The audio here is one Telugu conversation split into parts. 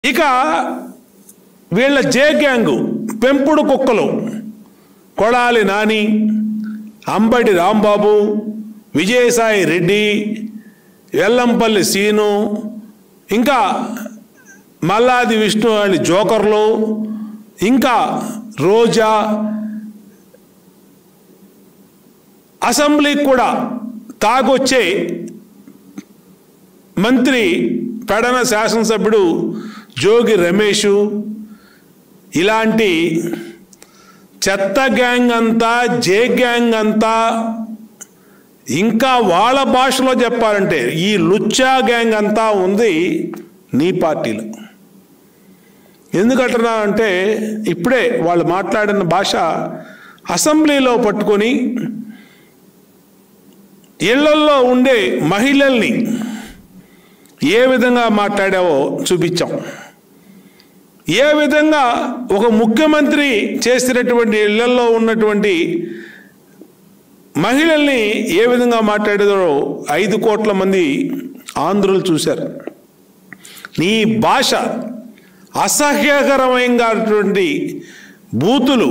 ఇక వీళ్ళ జే గ్యాంగు పెంపుడు కుక్కలు కొడాలి నాని అంబటి రాంబాబు విజయసాయి రెడ్డి వెల్లంపల్లి సీను ఇంకా మల్లాది విష్ణు వాళ్ళ జోకర్లు ఇంకా రోజా అసెంబ్లీకి కూడా తాగొచ్చే మంత్రి పెడన శాసనసభ్యుడు జోగి రమేషు ఇలాంటి చెత్త గ్యాంగ్ అంతా జే గ్యాంగ్ అంతా ఇంకా వాళ్ళ భాషలో చెప్పాలంటే ఈ లుచ్చా గ్యాంగ్ అంతా ఉంది నీ పార్టీలో ఎందుకంటున్నా అంటే ఇప్పుడే వాళ్ళు మాట్లాడిన భాష అసెంబ్లీలో పట్టుకొని ఇళ్లల్లో ఉండే మహిళల్ని ఏ విధంగా మాట్లాడావో చూపించాం ఏ విధంగా ఒక ముఖ్యమంత్రి చేసినటువంటి ఇళ్లలో ఉన్నటువంటి మహిళల్ని ఏ విధంగా మాట్లాడారో ఐదు కోట్ల మంది ఆంధ్రులు చూశారు నీ భాష అసహ్యకరమైనటువంటి బూతులు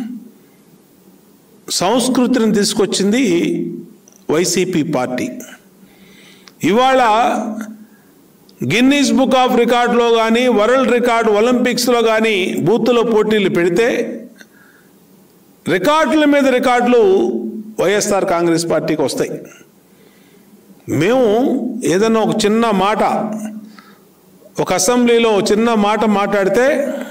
సంస్కృతిని తీసుకొచ్చింది వైసీపీ పార్టీ ఇవాళ గిన్నీస్ బుక్ ఆఫ్ రికార్డులో కానీ వరల్డ్ రికార్డ్ ఒలింపిక్స్లో కానీ బూతుల పోటీలు పెడితే రికార్డుల మీద రికార్డులు వైఎస్ఆర్ కాంగ్రెస్ పార్టీకి వస్తాయి మేము ఏదైనా ఒక చిన్న మాట ఒక అసెంబ్లీలో ఒక చిన్న మాట మాట్లాడితే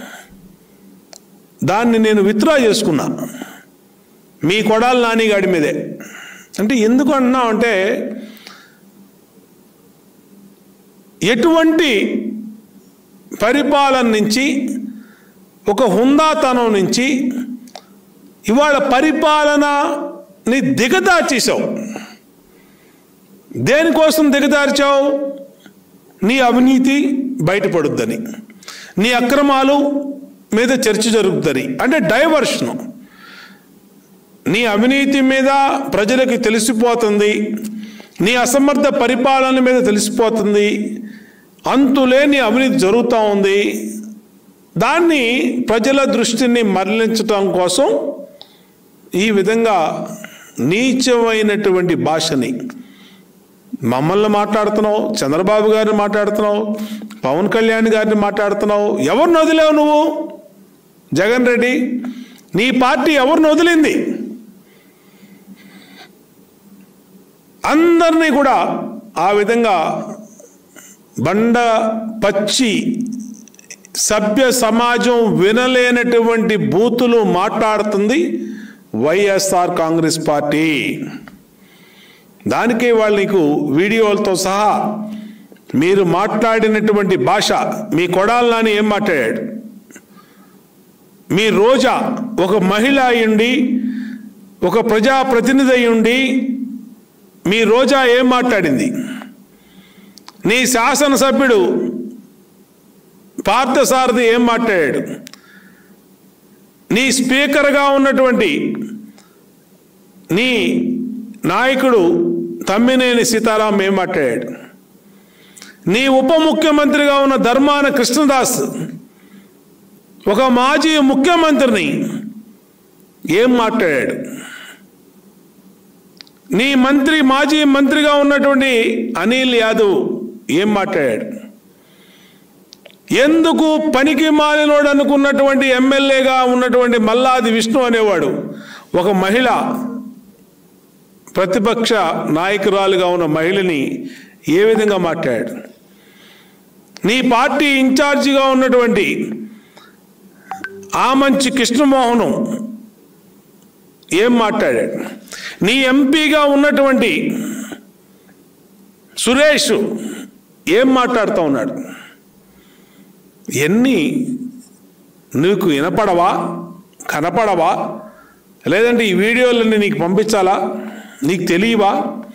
దాన్ని నేను విత్డ్రా చేసుకున్నా మీ కొడాలి నానిగాడి మీదే అంటే ఎందుకు అంటున్నాం అంటే ఎటువంటి పరిపాలన నుంచి ఒక హుందాతనం నుంచి ఇవాళ పరిపాలనని దిగదార్చేసావు దేనికోసం దిగదార్చావు నీ అవినీతి బయటపడుద్దని నీ అక్రమాలు మీద చర్చ జరుగుతుంది అంటే డైవర్షను నీ అవినీతి మీద ప్రజలకు తెలిసిపోతుంది నీ అసమర్థ పరిపాలన మీద తెలిసిపోతుంది అంతులేని అవినీతి జరుగుతూ ఉంది దాన్ని ప్రజల దృష్టిని మరలించటం కోసం ఈ విధంగా నీచమైనటువంటి భాషని మమ్మల్ని మాట్లాడుతున్నావు చంద్రబాబు గారిని మాట్లాడుతున్నావు పవన్ కళ్యాణ్ గారిని మాట్లాడుతున్నావు ఎవరిని వదిలేవు నువ్వు జగన్ రెడ్డి నీ పార్టీ ఎవరిని వదిలింది అందరినీ కూడా ఆ విధంగా బండ పచ్చి సభ్య సమాజం వినలేనటువంటి బూతులు మాట్లాడుతుంది వైఎస్ఆర్ కాంగ్రెస్ పార్టీ దానికే వాళ్ళు నీకు వీడియోలతో సహా మీరు మాట్లాడినటువంటి భాష మీ కొడాలి నాని ఏం మాట్లాడాడు మీ రోజా ఒక మహిళ అయ్యుండి ఒక ప్రజాప్రతినిధి అయ్యుండి మీ రోజా ఏం మాట్లాడింది నీ శాసనసభ్యుడు పార్థసారథి ఏం మాట్లాడాడు నీ స్పీకర్గా ఉన్నటువంటి నీ నాయకుడు తమ్మినేని సీతారాం ఏం మాట్లాడాడు నీ ఉప ముఖ్యమంత్రిగా ఉన్న ధర్మాన కృష్ణదాస్ ఒక మాజీ ముఖ్యమంత్రిని ఏం మాట్లాడాడు నీ మంత్రి మాజీ మంత్రిగా ఉన్నటువంటి అనిల్ యాదవ్ ఏం మాట్లాడాడు ఎందుకు పనికి మాలినోడు అనుకున్నటువంటి ఎమ్మెల్యేగా ఉన్నటువంటి మల్లాది విష్ణు అనేవాడు ఒక మహిళ ప్రతిపక్ష నాయకురాలుగా ఉన్న మహిళని ఏ విధంగా మాట్లాడాడు నీ పార్టీ ఇన్ఛార్జిగా ఉన్నటువంటి ఆమంచి కృష్ణమోహను ఏం మాట్లాడాడు నీ ఎంపీగా ఉన్నటువంటి సురేష్ ఏం మాట్లాడుతూ ఉన్నాడు ఎన్ని నీకు వినపడవా కనపడవా లేదంటే ఈ వీడియోలన్నీ నీకు పంపించాలా నీకు తెలియవా